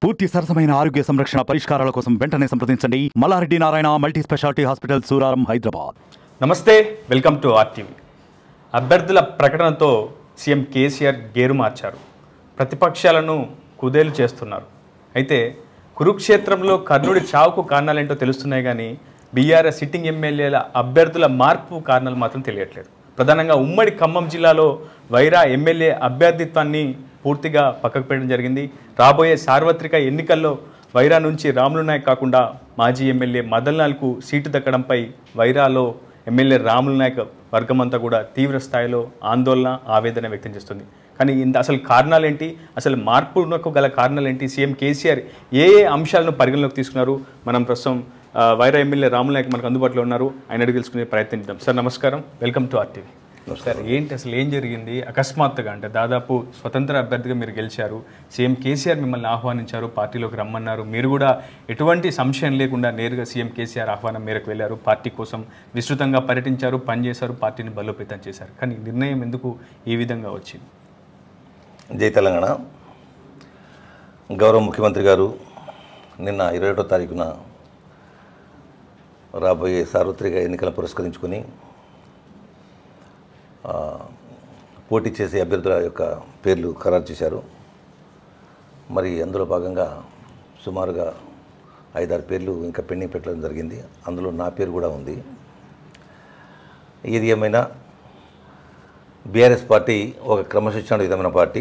పూర్తి సరసమైన ఆరోగ్య సంరక్షణ పరిష్కారాల కోసం వెంటనే సంప్రదించండి Malla Reddy Narayana multi specialty hospital Suraram Hyderabad నమస్తే వెల్కమ్ టు ఆర్టీవీ అభ్యర్థుల ప్రకటనతో సీఎం కేసీఆర్ గేరు మార్చారు ప్రతిపక్షాలను కుదేలు చేస్తున్నారు అయితే కురుక్షేత్రంలో కర్ణుడి చావుకు కారణాలేంటో తెలుస్తున్నాయి కానీ బీఆర్ఎస్ సిట్టింగ్ ఎమ్మెల్యేల అభ్యర్థుల మార్పు కారణాలు మాత్రం తెలియట్లేదు ప్రధానంగా ఉమ్మడి ఖమ్మం జిల్లాలో వైరా ఎమ్మెల్యే అభ్యర్థిత్వాన్ని పూర్తిగా పక్కకు పెట్టడం జరిగింది రాబోయే సార్వత్రిక ఎన్నికల్లో వైరా నుంచి రాములు నాయక్ కాకుండా మాజీ ఎమ్మెల్యే మదన్ లాల్కు సీటు దక్కడంపై వైరాలో ఎమ్మెల్యే రాములు నాయక్ వర్గమంతా కూడా తీవ్ర స్థాయిలో ఆందోళన ఆవేదన వ్యక్తం చేస్తుంది కానీ ఇంత అసలు కారణాలు ఏంటి అసలు మార్పునకు గల కారణాలు ఏంటి సీఎం కేసీఆర్ ఏ ఏ అంశాలను పరిగణలోకి తీసుకున్నారు మనం ప్రస్తుతం ఆ, వైరా ఎమ్మెల్యే రాములు నాయక్ మనకు అందుబాటులో ఉన్నారు ఆయన అడిగి తెలుసుకునే ప్రయత్నం చేద్దాం సార్ నమస్కారం వెల్కమ్ టు ఆర్టీవీ సార్ ఏంటి అసలు ఏం జరిగింది అకస్మాత్తుగా అంటే దాదాపు స్వతంత్ర అభ్యర్థిగా మీరు గెలిచారు సీఎం కేసీఆర్ మిమ్మల్ని ఆహ్వానించారు పార్టీలోకి రమ్మన్నారు మీరు కూడా ఎటువంటి సంశయం లేకుండా నేరుగా సీఎం కేసీఆర్ ఆహ్వానం మేరకు వెళ్ళారు పార్టీ కోసం విస్తృతంగా పర్యటించారు పనిచేశారు పార్టీని బలోపేతం చేశారు కానీ నిర్ణయం ఎందుకు ఈ విధంగా వచ్చింది జై తెలంగాణ గౌరవ ముఖ్యమంత్రి గారు నిన్న ఇరవై ఒకటో తారీఖున రాబోయే సార్వత్రిక ఎన్నికలను పురస్కరించుకొని ఆ, పోటీ చేసే అభ్యర్థుల యొక్క పేర్లు ఖరారు చేశారు మరి అందులో భాగంగా సుమారుగా ఐదారు పేర్లు ఇంకా పెండింగ్ పెట్టడం జరిగింది అందులో నా పేరు కూడా ఉంది ఏది ఏమైనా బీఆర్ఎస్ పార్టీ ఒక క్రమశిక్షణ విధమైన పార్టీ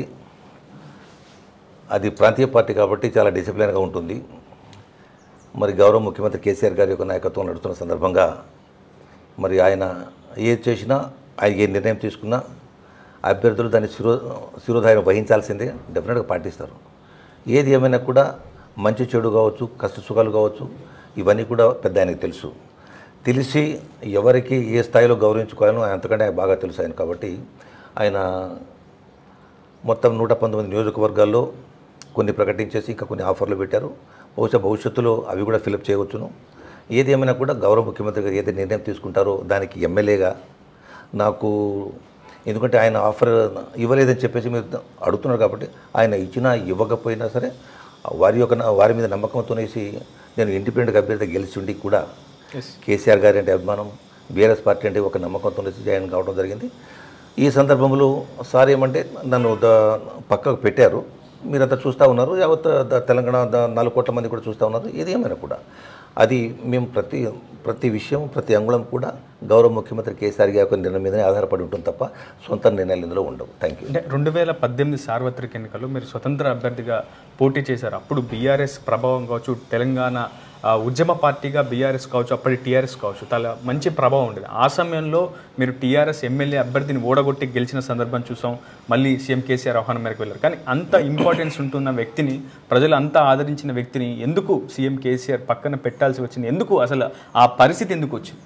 అది ప్రాంతీయ పార్టీ కాబట్టి చాలా డిసిప్లిన్గా ఉంటుంది మరి గౌరవ ముఖ్యమంత్రి కేసీఆర్ గారి యొక్క నాయకత్వం నడుస్తున్న సందర్భంగా మరి ఆయన ఏది చేసినా ఆయన ఏ నిర్ణయం తీసుకున్నా అభ్యర్థులు దాన్ని శిరో శిరోధాయం వహించాల్సిందే డెఫినెట్గా పాటిస్తారు ఏది ఏమైనా కూడా మంచి చెడు కావచ్చు కష్ట సుఖాలు కావచ్చు ఇవన్నీ కూడా పెద్ద ఆయనకు తెలుసు తెలిసి ఎవరికి ఏ స్థాయిలో గౌరవించుకోవాలో ఆయన అంతకంటే ఆయన బాగా తెలుసు ఆయన కాబట్టి ఆయన మొత్తం నూట పంతొమ్మిది నియోజకవర్గాల్లో కొన్ని ప్రకటించేసి ఇంకా కొన్ని ఆఫర్లు పెట్టారు బహుశా భవిష్యత్తులో అవి కూడా ఫిలప్ చేయవచ్చును ఏది ఏమైనా కూడా గౌరవ ముఖ్యమంత్రి గారు ఏదైతే నిర్ణయం తీసుకుంటారో దానికి ఎమ్మెల్యేగా నాకు ఎందుకంటే ఆయన ఆఫర్ ఇవ్వలేదని చెప్పేసి మీరు అడుగుతున్నారు కాబట్టి ఆయన ఇచ్చినా ఇవ్వకపోయినా సరే వారి యొక్క వారి మీద నమ్మకంతోనేసి నేను ఇండిపెండెంట్ అభ్యర్థి గెలిచి ఉండి కూడా కేసీఆర్ గారి అంటే అభిమానం బీఆర్ఎస్ పార్టీ అంటే ఒక నమ్మకంతో జాయిన్ కావడం జరిగింది ఈ సందర్భంలో సార్ ఏమంటే నన్ను ద పక్కకు పెట్టారు మీరంతా చూస్తూ ఉన్నారు యావత్ ద- తెలంగాణ ద- నాలుగు కోట్ల మంది కూడా చూస్తూ ఉన్నారు ఇది ఏమైనా కూడా అది మేము ప్రతి ప్రతి విషయం ప్రతి అంగుళం కూడా గౌరవ ముఖ్యమంత్రి కేసీఆర్ గారి యొక్క నిర్ణయం మీదనే ఆధారపడి ఉంటుంది తప్ప సొంత నిర్ణయాలు ఇందులో ఉండవు థ్యాంక్ యూ అంటే రెండు వేల పద్దెనిమిది సార్వత్రిక ఎన్నికల్లో మీరు స్వతంత్ర అభ్యర్థిగా పోటీ చేశారు అప్పుడు బీఆర్ఎస్ ప్రభావం కావచ్చు తెలంగాణ ఆ, ఉద్యమ పార్టీగా బీఆర్ఎస్ కావచ్చు అప్పటి టీఆర్ఎస్ కావచ్చు చాలా మంచి ప్రభావం ఉండేది ఆ సమయంలో మీరు టీఆర్ఎస్ ఎమ్మెల్యే అభ్యర్థిని ఓడగొట్టి గెలిచిన సందర్భం చూసాం మళ్ళీ సీఎం కేసీఆర్ ఆహ్వానం మేరకు వెళ్ళారు కానీ అంత ఇంపార్టెన్స్ ఉంటున్న వ్యక్తిని ప్రజలు అంతా ఆదరించిన వ్యక్తిని ఎందుకు సీఎం కేసీఆర్ పక్కన పెట్టాల్సి వచ్చింది ఎందుకు అసలు ఆ పరిస్థితి ఎందుకు వచ్చింది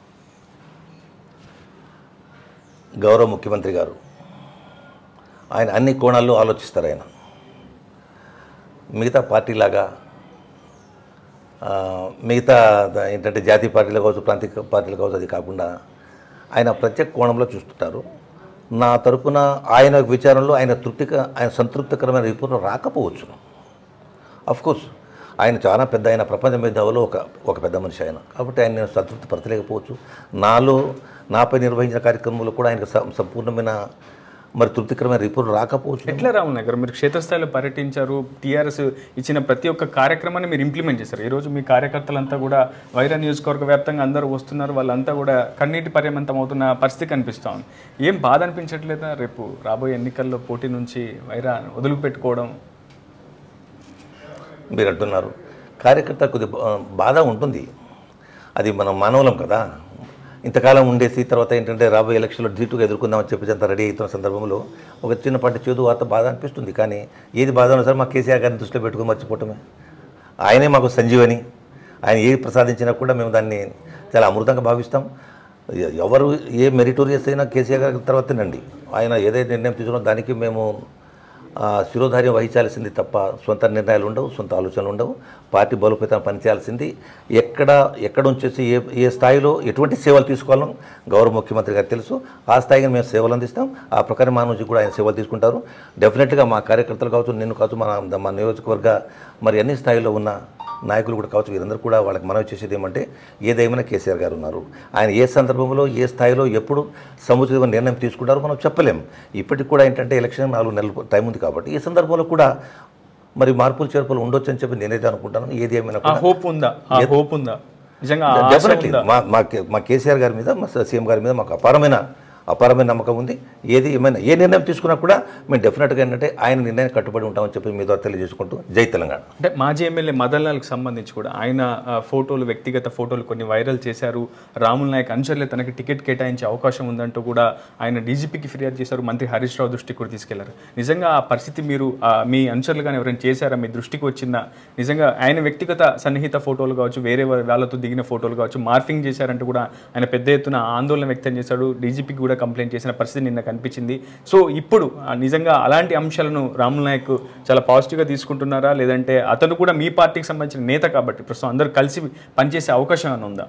గౌరవ ముఖ్యమంత్రి గారు ఆయన అన్ని కోణాల్లో ఆలోచిస్తారు ఆయన మిగతా పార్టీలాగా ఆ, మిగతా ద- ఏంటంటే జాతీయ పార్టీలు కావచ్చు ప్రాంతీయ పార్టీలు కావచ్చు అది కాకుండా ఆయన ప్రత్యేక కోణంలో చూస్తుంటారు నా తరపున ఆయన విచారంలో ఆయన తృప్తిక ఆయన సంతృప్తికరమైన రిపోర్ట్ రాకపోవచ్చు కోర్స్ ఆయన చాలా పెద్ద ఆయన ప్రపంచ మేధావులో ఒక ఒక పెద్ద మనిషి ఆయన కాబట్టి ఆయన నేను సంతృప్తి పరచలేకపోవచ్చు నాలో నాపై నిర్వహించిన కార్యక్రమంలో కూడా ఆయనకు సం- సంపూర్ణమైన మరి తృప్తికరమైన రిపోర్ట్ రాకపోవచ్చు ఎట్లా రాములు నగర్ మీరు క్షేత్రస్థాయిలో పర్యటించారు టీఆర్ఎస్ ఇచ్చిన ప్రతి ఒక్క కార్యక్రమాన్ని మీరు ఇంప్లిమెంట్ చేశారు ఈరోజు మీ కార్యకర్తలంతా కూడా వైరా నియోజకవర్గ వ్యాప్తంగా అందరూ వస్తున్నారు వాళ్ళంతా కూడా కన్నీటి పర్యమంతం అవుతున్న పరిస్థితి కనిపిస్తూ ఉంది ఏం బాధ అనిపించట్లేదా రేపు రాబోయే ఎన్నికల్లో పోటీ నుంచి వైరా వదిలిపెట్టుకోవడం మీరు అంటున్నారు కార్యకర్త కొద్ది బా- బాధ ఉంటుంది అది మనం మానవులం కదా ఇంతకాలం ఉండేసి తర్వాత ఏంటంటే రాబోయే ఎలక్షన్లో జీటుగా ఎదుర్కొందామని చెప్పేసి అంత రెడీ అవుతున్న సందర్భంలో ఒక చిన్నపాటి చేదు వార్త బాధ అనిపిస్తుంది కానీ ఏది బాధ ఉన్నా సరే మా కేసీఆర్ గారిని దృష్టిలో పెట్టుకుని మర్చిపోవటమే ఆయనే మాకు సంజీవని ఆయన ఏది ప్రసాదించినా కూడా మేము దాన్ని చాలా అమృతంగా భావిస్తాం ఎ- ఎవరు ఏ మెరిటోరియస్ అయినా కేసీఆర్ గారి తర్వాతేనండి ఆయన ఏదైతే నిర్ణయం తీసుకున్నో దానికి మేము ఆ, శిరోధార్యం వహించాల్సింది తప్ప సొంత నిర్ణయాలు ఉండవు సొంత ఆలోచనలు ఉండవు పార్టీ బలోపేతం పనిచేయాల్సింది ఎక్కడ ఎక్కడ ఉంచేసి ఏ ఏ స్థాయిలో ఎటువంటి సేవలు తీసుకోవాలో గౌరవ ముఖ్యమంత్రి గారికి తెలుసు ఆ స్థాయికి మేము సేవలు అందిస్తాం ఆ ప్రకారం మా నుంచి కూడా ఆయన సేవలు తీసుకుంటారు డెఫినెట్గా మా కార్యకర్తలు కావచ్చు నేను కావచ్చు మన మా నియోజకవర్గ మరి అన్ని స్థాయిలో ఉన్న నాయకులు కూడా కావచ్చు వీరందరూ కూడా వాళ్ళకి మనవి చేసేది ఏమంటే ఏదేమైనా కేసీఆర్ గారు ఉన్నారు ఆయన ఏ సందర్భంలో ఏ స్థాయిలో ఎప్పుడు సముచితమైన నిర్ణయం తీసుకుంటారో మనం చెప్పలేం ఇప్పటికి కూడా ఏంటంటే ఎలక్షన్ నాలుగు నెలలు టైం ఉంది కాబట్టి ఈ సందర్భంలో కూడా మరి మార్పులు చేర్పులు ఉండొచ్చు అని చెప్పి నేనైతే అనుకుంటాను ఏది ఏమైనా ఆ కూడా హోప్ ఉందా ఆ హోప్ ఉందా నిజంగా ఆ ఆశ డెఫినెట్లీ ఉందా? మా మా కే- మా కేసీఆర్ గారి మీద మా సీఎం గారి మీద మాకు అపారమైన అపారమైన నమ్మకం ఉంది ఏది ఏమైనా ఏ నిర్ణయం తీసుకున్నా కూడా మేము డెఫినెట్గా ఏంటంటే ఆయన నిర్ణయానికి కట్టుబడి ఉంటామని చెప్పి మీ ద్వారా తెలియజేసుకుంటూ జై తెలంగాణ అంటే మాజీ ఎమ్మెల్యే మదన్ లాల్కి సంబంధించి కూడా ఆయన ఆ, ఫోటోలు వ్యక్తిగత ఫోటోలు కొన్ని వైరల్ చేశారు రాముల్ నాయక్ అనుచరులే తనకి టికెట్ కేటాయించే అవకాశం ఉందంటూ కూడా ఆయన డీజీపీకి ఫిర్యాదు చేశారు మంత్రి హరీష్ రావు దృష్టికి కూడా తీసుకెళ్లారు నిజంగా ఆ పరిస్థితి మీరు ఆ, మీ అనుచరులు కానీ ఎవరైనా చేశారా మీ దృష్టికి వచ్చిందా నిజంగా ఆయన వ్యక్తిగత సన్నిహిత ఫోటోలు కావచ్చు వేరే వా- వాళ్ళతో దిగిన ఫోటోలు కావచ్చు మార్ఫింగ్ చేశారంటూ కూడా ఆయన పెద్ద ఎత్తున ఆందోళన వ్యక్తం చేశాడు డీజీపీకి కూడా కంప్లైంట్ చేసిన పరిస్థితి నిన్న కనిపించింది సో ఇప్పుడు ఆ, నిజంగా అలాంటి అంశాలను రాముల్ నాయక్ చాలా పాజిటివ్గా తీసుకుంటున్నారా లేదంటే అతను కూడా మీ పార్టీకి సంబంధించిన నేత కాబట్టి ప్రస్తుతం అందరూ కలిసి పనిచేసే అవకాశం ఏమైనా ఉందా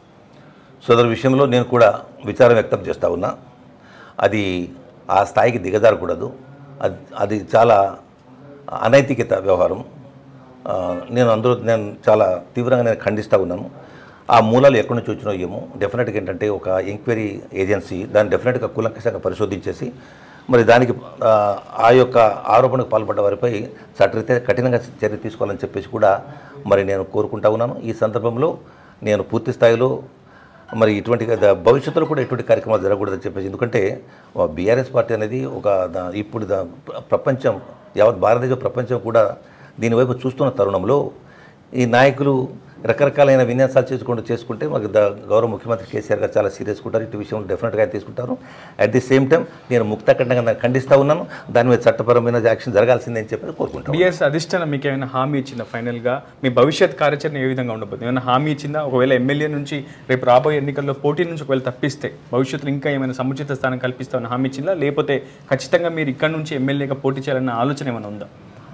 సోదరు విషయంలో నేను కూడా విచారం వ్యక్తం చేస్తూ ఉన్నా అది ఆ స్థాయికి దిగజారకూడదు అది అది చాలా అనైతికత వ్యవహారం ఆ, నేను అందులో నేను చాలా తీవ్రంగా నేను ఖండిస్తూ ఉన్నాను ఆ మూలాలు ఎక్కడి నుంచి వచ్చినో ఏమో డెఫినెట్గా ఏంటంటే ఒక ఎంక్వైరీ ఏజెన్సీ దాన్ని డెఫినెట్గా కూలంకషంగా పరిశోధించేసి మరి దానికి ఆ, ఆ యొక్క ఆరోపణకు పాల్పడ్డ వారిపై చట్టరీత్యా కఠినంగా చర్య తీసుకోవాలని చెప్పేసి కూడా మరి నేను కోరుకుంటా ఉన్నాను ఈ సందర్భంలో నేను పూర్తి స్థాయిలో మరి ఇటువంటి ద- భవిష్యత్తులో కూడా ఎటువంటి కార్యక్రమాలు జరగకూడదని చెప్పేసి ఎందుకంటే బీఆర్ఎస్ పార్టీ అనేది ఒక ద- ఇప్పుడు ద- ప్ర- ప్రపంచం యావత్ భారతదేశ ప్రపంచం కూడా దీనివైపు చూస్తున్న తరుణంలో ఈ నాయకులు రకరకాలైన విన్యాసాలు చేసుకుంటూ చేసుకుంటే మాకు ద గౌరవ ముఖ్యమంత్రి కేసీఆర్ గారు చాలా సీరియస్ ఉంటారు ఇటు విషయంలో డెఫినెట్గా ఆయన తీసుకుంటారు అట్ ది సేమ్ టైం నేను ముక్తఖండంగా నేను ఖండిస్తూ ఉన్నాను దాని మీద చట్టపరమైన యాక్షన్ జరగాల్సిందే అని చెప్పి కోరుకుంటాను బిఎస్ అధిష్టానం మీకు ఏమైనా హామీ ఇచ్చిందా ఫైనల్గా మీ భవిష్యత్ కార్యాచరణ ఏ విధంగా ఉండబోతుంది ఏమైనా హామీ ఇచ్చిందా ఒకవేళ ఎమ్మెల్యే నుంచి రేపు రాబోయే ఎన్నికల్లో పోటీ నుంచి ఒకవేళ తప్పిస్తే భవిష్యత్తులో ఇంకా ఏమైనా సముచిత స్థానం కల్పిస్తామని హామీ ఇచ్చిందా లేకపోతే ఖచ్చితంగా మీరు ఇక్కడ నుంచి ఎమ్మెల్యేగా పోటీ చేయాలన్న ఆలోచన ఏమైనా ఉందా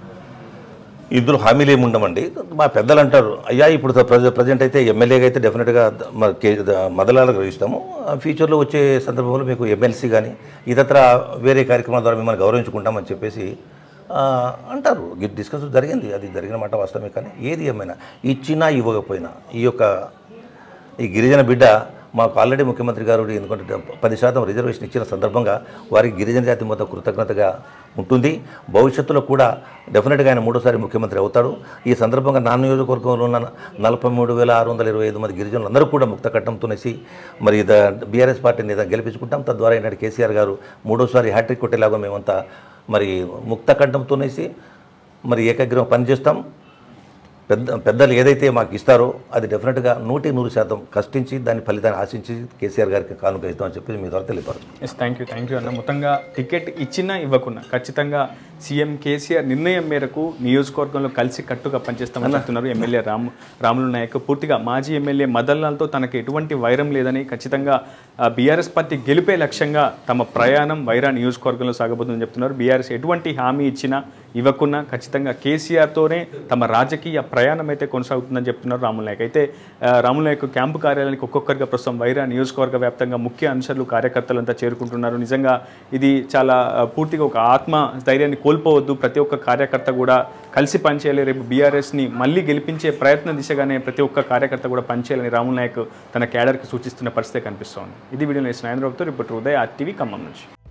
ఇద్దరు హామీలు ఏమి ఉండమండి మా పెద్దలు అంటారు అయ్యా ఇప్పుడు ప్రజ ప్రజెంట్ అయితే ఎమ్మెల్యేగా అయితే డెఫినెట్గా మ- కే- ద- మదలాలకు గ్రహిస్తాము ఫ్యూచర్లో వచ్చే సందర్భంలో మీకు ఎమ్మెల్సీ కానీ ఇతర వేరే కార్యక్రమాల ద్వారా మిమ్మల్ని గౌరవించుకుంటామని చెప్పేసి ఆ, అంటారు డిస్కస్ జరిగింది అది జరిగిన మాట వాస్తవమే కానీ ఏది ఏమైనా ఇచ్చినా ఇవ్వకపోయినా ఈ యొక్క ఈ గిరిజన బిడ్డ మాకు ఆల్రెడీ ముఖ్యమంత్రి గారు ఎందుకంటే పది శాతం రిజర్వేషన్ ఇచ్చిన సందర్భంగా వారికి గిరిజన జాతి మొత్తం కృతజ్ఞతగా ఉంటుంది భవిష్యత్తులో కూడా డెఫినెట్గా ఆయన మూడోసారి ముఖ్యమంత్రి అవుతాడు ఈ సందర్భంగా నా నియోజకవర్గంలో ఉన్న నలభై మూడు వేల ఆరు వందల ఇరవై ఐదు మంది గిరిజనులు అందరూ కూడా ముక్త కట్టంతోనేసి మరి ద బీఆర్ఎస్ పార్టీని ఏదైనా గెలిపించుకుంటాం తద్వారా ఏంటంటే కేసీఆర్ గారు మూడోసారి హ్యాట్రిక్ కొట్టేలాగా మేమంతా మరి ముక్త కంఠంతోనేసి మరి ఏకగ్రీవం పనిచేస్తాం పెద్ద పెద్దలు ఏదైతే మాకు ఇస్తారో అది డెఫినెట్గా నూటి నూరు శాతం కష్టించి దాని ఫలితాన్ని ఆశించి కేసీఆర్ గారికి కానుక ఇస్తామని చెప్పి మీ ద్వారా తెలియపరుస్తుంది yes thank you thank you అన్న మొత్తంగా టికెట్ ఇచ్చినా ఇవ్వకున్నా ఖచ్చితంగా సీఎం కేసీఆర్ నిర్ణయం మేరకు నియోజకవర్గంలో కలిసి కట్టుగా పనిచేస్తామని చెప్తున్నారు ఎమ్మెల్యే రాము రాములు నాయక్ పూర్తిగా మాజీ ఎమ్మెల్యే మదన్లాల్తో తనకు ఎటువంటి వైరం లేదని ఖచ్చితంగా బీఆర్ఎస్ పార్టీ గెలిపే లక్ష్యంగా తమ ప్రయాణం వైరా నియోజకవర్గంలో సాగబోతుందని చెప్తున్నారు బీఆర్ఎస్ ఎటువంటి హామీ ఇచ్చినా ఇవ్వకున్నా ఖచ్చితంగా కేసీఆర్తోనే తమ రాజకీయ ప్రయాణం అయితే కొనసాగుతుందని చెప్తున్నారు రాముల్ నాయక్ అయితే ఆ, రాముల్ నాయక్ క్యాంపు కార్యాలయానికి ఒక్కొక్కరిగా ప్రస్తుతం వైరా నియోజకవర్గ వ్యాప్తంగా ముఖ్య అనుచరులు కార్యకర్తలంతా చేరుకుంటున్నారు నిజంగా ఇది చాలా ఆ, పూర్తిగా ఒక ఆత్మ ధైర్యాన్ని కోల్పోవద్దు ప్రతి ఒక్క కార్యకర్త కూడా కలిసి పనిచేయాలి రేపు బీఆర్ఎస్ని మళ్ళీ గెలిపించే ప్రయత్న దిశగానే ప్రతి ఒక్క కార్యకర్త కూడా పనిచేయాలని రాముల్ నాయక్ తన క్యాడర్కి సూచిస్తున్న పరిస్థితి కనిపిస్తోంది ఇది వీడియో నేసిన నాయనరావుతో రిపోర్టర్ ఉదయ్ ఆర్టీవీ ఖమ్మం నుంచి